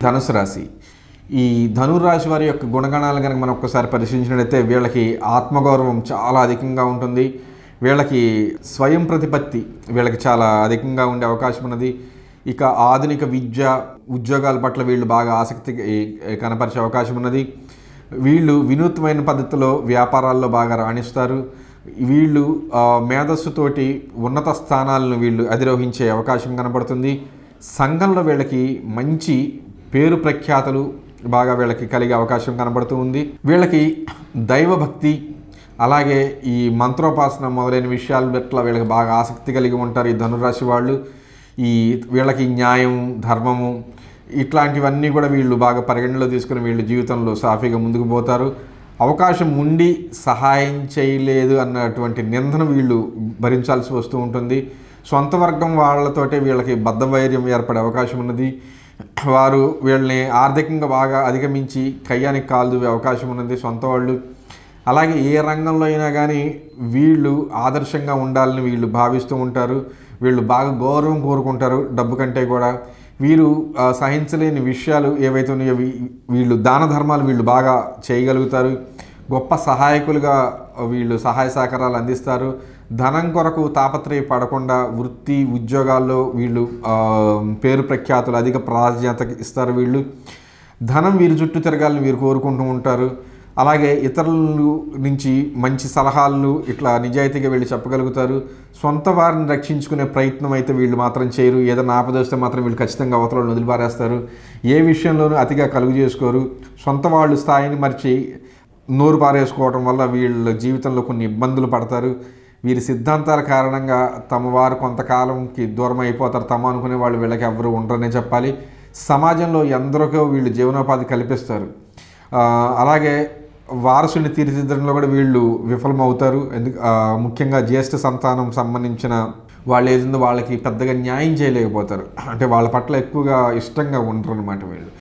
ధనుసు రాశి ఈ ధనురాశి వారి యొక్క గుణగణాలు కనుక మనం ఒక్కసారి పరిశీలించినట్లయితే వీళ్ళకి ఆత్మగౌరవం చాలా అధికంగా ఉంటుంది వీళ్ళకి స్వయం ప్రతిపత్తి వీళ్ళకి చాలా అధికంగా ఉండే అవకాశం ఉన్నది ఇక ఆధునిక విద్య ఉద్యోగాల పట్ల వీళ్ళు బాగా ఆసక్తి ఈ- కనపరిచే అవకాశం ఉన్నది వీళ్ళు వినూత్నమైన పద్ధతిలో వ్యాపారాల్లో బాగా రాణిస్తారు వీళ్ళు ఆ, మేధస్సుతోటి ఉన్నత స్థానాలను వీళ్ళు అధిరోహించే అవకాశం కనబడుతుంది సంఘంలో వీళ్ళకి మంచి పేరు ప్రఖ్యాతలు బాగా వీళ్ళకి కలిగే అవకాశం కనబడుతూ ఉంది వీళ్ళకి దైవభక్తి అలాగే ఈ మంత్రోపాసన మొదలైన విషయాల పట్ల వీళ్ళకి బాగా ఆసక్తి కలిగి ఉంటారు ఈ ధనురాశి వాళ్ళు ఈ వీళ్ళకి న్యాయం ధర్మము ఇట్లాంటివన్నీ కూడా వీళ్ళు బాగా పరిగణలో తీసుకుని వీళ్ళు జీవితంలో సాఫీగా ముందుకు పోతారు అవకాశం ఉండి సహాయం చేయలేదు అన్నటువంటి నిందన వీళ్ళు భరించాల్సి వస్తూ ఉంటుంది సొంత వర్గం వాళ్ళతోటే వీళ్ళకి బద్ధవైర్యం ఏర్పడే అవకాశం ఉన్నది వారు వీళ్ళని ఆర్థికంగా బాగా అధిగమించి కయ్యానికి కాలు దూవే అవకాశం ఉన్నది సొంత వాళ్ళు అలాగే ఏ రంగంలో అయినా కానీ వీళ్ళు ఆదర్శంగా ఉండాలని వీళ్ళు భావిస్తూ ఉంటారు వీళ్ళు బాగా గౌరవం కోరుకుంటారు డబ్బు కంటే కూడా వీరు ఆ, సహించలేని విషయాలు ఏవైతే ఉన్నాయో వీ- వీళ్ళు దాన ధర్మాలు వీళ్ళు బాగా చేయగలుగుతారు గొప్ప సహాయకులుగా వీళ్ళు సహాయ సహకారాలు అందిస్తారు ధనం కొరకు తాపత్రయపడకుండా వృత్తి ఉద్యోగాల్లో వీళ్ళు ఆ, పేరు ప్రఖ్యాతులు అధిక ప్రాధాన్యత ఇస్తారు వీళ్ళు ధనం వీరి చుట్టూ తిరగాలని వీరు కోరుకుంటూ ఉంటారు అలాగే ఇతరుల నుంచి మంచి సలహాలు ఇట్లా నిజాయితీగా వీళ్ళు చెప్పగలుగుతారు సొంత వారిని రక్షించుకునే ప్రయత్నం అయితే వీళ్ళు మాత్రం చేయరు ఏదైనా ఆపదొస్తే మాత్రం వీళ్ళు ఖచ్చితంగా అవతలను వదిలిపారేస్తారు ఏ విషయంలోనూ అతిగా కలుగు చేసుకోరు సొంత వాళ్ళు స్థాయిని మర్చి నోరు పారేసుకోవడం వల్ల వీళ్ళ జీవితంలో కొన్ని ఇబ్బందులు పడతారు వీరి సిద్ధాంతాల కారణంగా తమ వారు కొంతకాలంకి దూరం అయిపోతారు తమ అనుకునే వాళ్ళు వీళ్ళకి ఎవరు ఉండరనే చెప్పాలి సమాజంలో ఎందరికో వీళ్ళు జీవనోపాధి కల్పిస్తారు ఆ, అలాగే వారసుని తీర్చిదిద్దడంలో కూడా వీళ్ళు విఫలమవుతారు ఎందుకు ఆ, ముఖ్యంగా జ్యేష్ఠ సంతానం సంబంధించిన వాళ్ళు ఏదో వాళ్ళకి పెద్దగా న్యాయం చేయలేకపోతారు అంటే వాళ్ళ పట్ల ఎక్కువగా ఇష్టంగా ఉండరు అనమాట వీళ్ళు